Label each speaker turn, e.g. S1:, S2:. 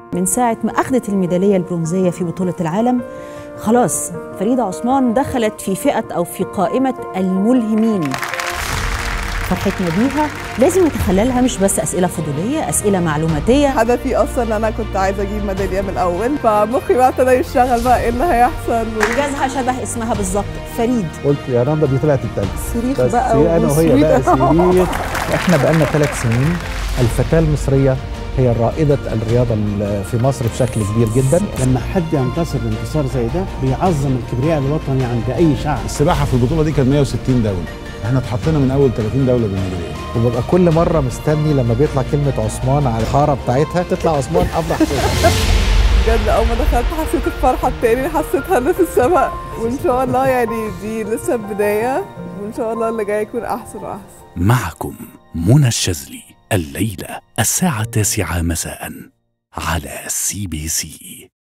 S1: من ساعة ما أخذت الميدالية البرونزية في بطولة العالم خلاص فريدة عثمان دخلت في فئة أو في قائمة الملهمين فرحتنا بيها لازم نتخللها مش بس أسئلة فضولية أسئلة معلوماتية
S2: هدفي اصلا ان انا كنت عايزه اجيب ميداليه من الاول فمخي بقى ابتدى يشتغل بقى ايه اللي هيحصل
S1: إنجازها شبه اسمها بالظبط فريد
S3: قلت يا رندا دي طلعت التالتة
S2: صريخ
S3: بس
S2: بقى
S3: انا وهي
S2: وسويت.
S3: بقى سرير احنا بقالنا ثلاث سنين الفتاة المصرية هي رائدة الرياضة ال- في مصر بشكل كبير جدا
S4: لما حد ينتصر انتصار زي ده بيعظم الكبرياء الوطني عند اي شعب
S5: السباحه في البطوله دي كان 160 دوله احنا اتحطينا من اول 30 دوله بالميداليه
S3: وببقى كل مرة مستني لما بيطلع كلمة عثمان على الحارة بتاعتها تطلع عثمان أفرح فيها
S2: بجد اول ما دخلت حسيت الفرحه التاني اللي حسيتها اللي في السماء وان شاء الله يعني دي لسه البدايه وان شاء الله اللي جاي يكون احسن واحسن
S6: معكم منى الشاذلي الليلة الساعة التاسعة مساء على سي بي سي